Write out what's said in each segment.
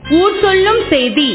ஊர் சொல்லும் செய்தி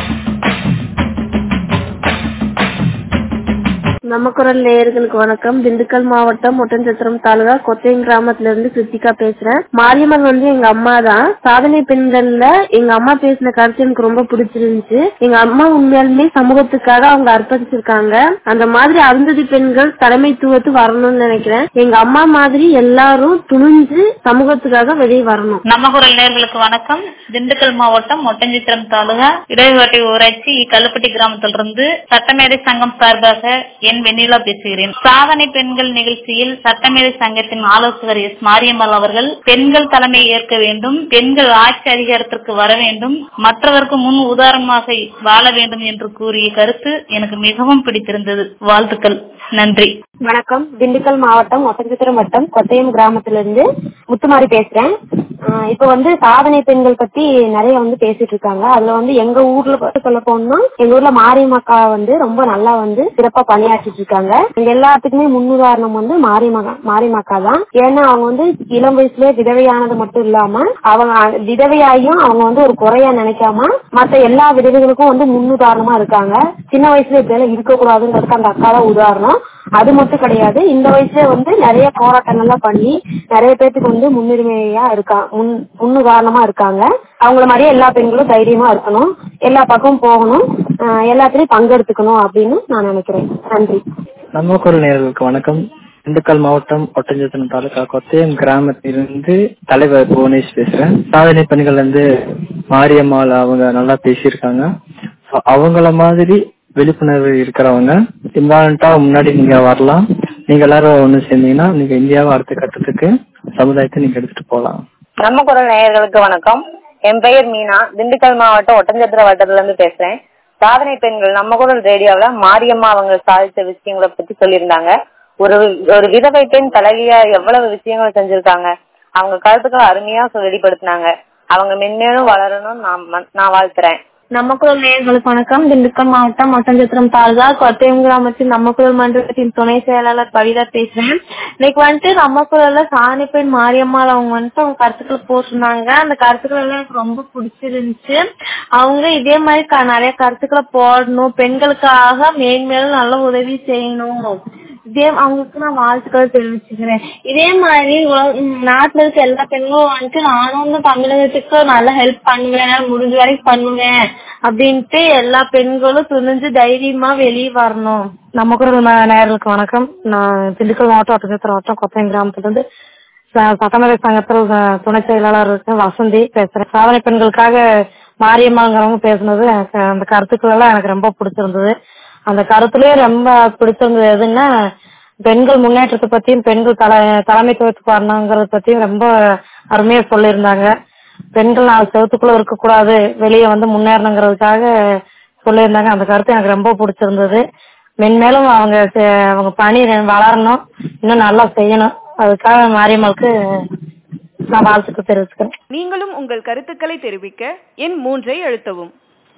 நம்ம குரல் நேயர்களுக்கு வணக்கம் திண்டுக்கல் மாவட்டம் ஒட்டன்சத்திரம் தாலுகா கொத்தையம் கிராமத்துல இருந்து கிருத்திகா பேசுறேன் மாரியம்மன் வந்து எங்க அம்மா தான் சாதனை பெண்கள்ல எங்க அம்மா பேசின கருத்து எனக்கு ரொம்ப பிடிச்சிருந்துச்சு எங்க அம்மா உண்மையாலுமே சமூகத்துக்காக அவங்க அர்ப்பணிச்சிருக்காங்க அந்த மாதிரி அருந்ததி பெண்கள் தலைமைத்துவத்து வரணும்னு நினைக்கிறேன் எங்க அம்மா மாதிரி எல்லாரும் துணிஞ்சு சமூகத்துக்காக வெளியே வரணும் நம்ம குரல் நேர்களுக்கு வணக்கம் திண்டுக்கல் மாவட்டம் ஒட்டஞ்சித்திரம் தாலுகா இடைவெட்டி ஊராட்சி கல்லுப்பட்டி கிராமத்திலிருந்து சட்டமேதை சங்கம் சார்பாக என் வெண்ணிலா பேசுகிறேன் சாதனை பெண்கள் நிகழ்ச்சியில் சட்டமேதை சங்கத்தின் ஆலோசகர் எஸ் மாரியம்மாள் அவர்கள் பெண்கள் தலைமை ஏற்க வேண்டும் பெண்கள் ஆட்சி அதிகாரத்திற்கு வர வேண்டும் மற்றவருக்கு முன் உதாரணமாக வாழ வேண்டும் என்று கூறிய கருத்து எனக்கு மிகவும் பிடித்திருந்தது வாழ்த்துக்கள் நன்றி வணக்கம் திண்டுக்கல் மாவட்டம் ஒட்டஞ்சத்திரம் வட்டம் கொத்தையம் கிராமத்திலிருந்து முத்துமாரி பேசுறேன் ஆஹ் இப்ப வந்து சாதனை பெண்கள் பத்தி நிறைய வந்து பேசிட்டு இருக்காங்க அதுல வந்து எங்க ஊர்ல பத்தி சொல்ல போனோம்னா எங்க ஊர்ல மாரியம்மக்கா வந்து ரொம்ப நல்லா வந்து சிறப்பா பணியாற்றிட்டு இருக்காங்க எங்க எல்லாத்துக்குமே முன்னுதாரணம் வந்து மாரியம்மக்கா மாரியம்மக்கா தான் ஏன்னா அவங்க வந்து இளம் வயசுல விதவையானது மட்டும் இல்லாம அவங்க விதவையாயும் அவங்க வந்து ஒரு குறையா நினைக்காம மத்த எல்லா விதவைகளுக்கும் வந்து முன்னுதாரணமா இருக்காங்க சின்ன வயசுல இப்படி எல்லாம் இருக்கக்கூடாதுன்றதுக்கு அந்த அக்கா தான் உதாரணம் அது மட்டும் கிடையாது இந்த வயசுல வந்து நிறைய போராட்டங்கள்லாம் பண்ணி நிறைய பேத்துக்கு வந்து முன்னுரிமையா இருக்கா முன் முன்னுதாரணமா இருக்காங்க அவங்கள மாதிரியே எல்லா பெண்களும் தைரியமா இருக்கணும் எல்லா பக்கமும் போகணும் ஆஹ் எல்லாத்துலயும் பங்கெடுத்துக்கணும் அப்படின்னு நான் நினைக்கிறேன் நன்றி நம்ம குரல் நேயர்களுக்கு வணக்கம் திண்டுக்கல் மாவட்டம் ஒட்டஞ்சத்திரம் தாலுகா கொத்தையம் கிராமத்திலிருந்து தலைவர் புவனேஷ் பேசுறேன் சாதனை பெண்கள் வந்து மாரியம்மாள் அவங்க நல்லா பேசியிருக்காங்க So, அவங்கள மாதிரி விழிப்புணர்வு இருக்கிறவங்க இம்பார்ட்டா முன்னாடி நீங்க வரலாம் நீங்க எல்லாரும் ஒண்ணு சேர்ந்தீங்கன்னா நீங்க இந்தியாவை அடுத்த கட்டத்துக்கு சமுதாயத்தை நீங்க எடுத்துட்டு போலாம் நம்ம குரல் நேயர்களுக்கு வணக்கம் என் பெயர் மீனா திண்டுக்கல் மாவட்டம் ஒட்டஞ்சத்திர வட்டத்துல இருந்து பேசுறேன் சாதனை பெண்கள் நம்ம குரல் ரேடியோல மாரியம்மா அவங்க சாதித்த விஷயங்களை பத்தி சொல்லியிருந்தாங்க ஒரு ஒரு விதவை பெண் தலைவியா எவ்வளவு விஷயங்கள் செஞ்சிருக்காங்க அவங்க கருத்துக்களை அருமையா சொல்லி வெளிப்படுத்தினாங்க அவங்க மென்மேலும் வளரணும் நான் ம- நான் வாழ்த்துறேன் நம்ம குரல் நேயர்களுக்கு வணக்கம் திண்டுக்கல் மாவட்டம் மட்டஞ்சத்திரம் தாலுகா கொத்தையம் கிராமத்தில் நம்ம குரல் மன்றத்தின் துணை செயலாளர் கவிதா பேசுறேன் இன்னைக்கு வந்துட்டு நம்ம குரல்ல சாணி பெண் மாரியம்மாள் அவங்க வந்துட்டு அவங்க கருத்துக்கள் போட்டிருந்தாங்க அந்த கருத்துக்கள் எல்லாம் எனக்கு ரொம்ப பிடிச்சிருந்துச்சு அவங்க இதே மாதிரி க- நிறைய கருத்துக்களை போடணும் பெண்களுக்காக மேன்மேலும் நல்ல உதவி செய்யணும் இதே அவங்களுக்கு நான் வாழ்த்துக்கள் தெரிவிச்சுக்கிறேன் இதே மாதிரி உலக- ம், நாட்டுல இருக்க எல்லா பெண்களும் வந்துட்டு நானும் வந்து தமிழகத்துக்கு நல்லா ஹெல்ப் பண்ணுவேன் என்னால முடிஞ்ச வரைக்கும் பண்ணுவேன் அப்படின்ட்டு எல்லா பெண்களும் துணிஞ்சு தைரியமா வெளியே வரணும் நம்ம குரல் நே- நேயர்களுக்கு வணக்கம் நான் திண்டுக்கல் மாவட்டம் ஒட்டச்சத்திரம் மாவட்டம் கொத்தையம் கிராமத்துல இருந்து ச- சட்டமன்ற சங்கத்தில் அஹ், துணை செயலாளர் இருக்கேன் வசந்தி பேசுறேன் சாதனை பெண்களுக்காக மாரியம்மாங்கிறவங்க பேசுனது எனக்கு அந்த கருத்துக்கள் எல்லாம் எனக்கு ரொம்ப பிடிச்சிருந்தது அந்த கருத்துலயே ரொம்ப பிடிச்சிருந்தது எதுன்னா பெண்கள் முன்னேற்றத்தை பத்தியும் பெண்கள் தலை தலைமைத்துவத்துக்கு வரணுங்கிறத பத்தியும் ரொம்ப அருமையா சொல்லியிருந்தாங்க பெண்கள் நாலு செவத்துக்குள்ள இருக்கக்கூடாது வெளியே வந்து முன்னேறணுங்கிறதுக்காக சொல்லியிருந்தாங்க அந்த கருத்து எனக்கு ரொம்ப பிடிச்சிருந்தது மென்மேலும் அவங்க செ- அவங்க பணி வளரணும் இன்னும் நல்லா செய்யணும் அதுக்காக மாரியம்மாளுக்கு நான் வாழ்த்துக்கள் தெரிவிச்சுக்கிறேன் நீங்களும் உங்கள் கருத்துக்களை தெரிவிக்க எண் மூன்றை அழுத்தவும்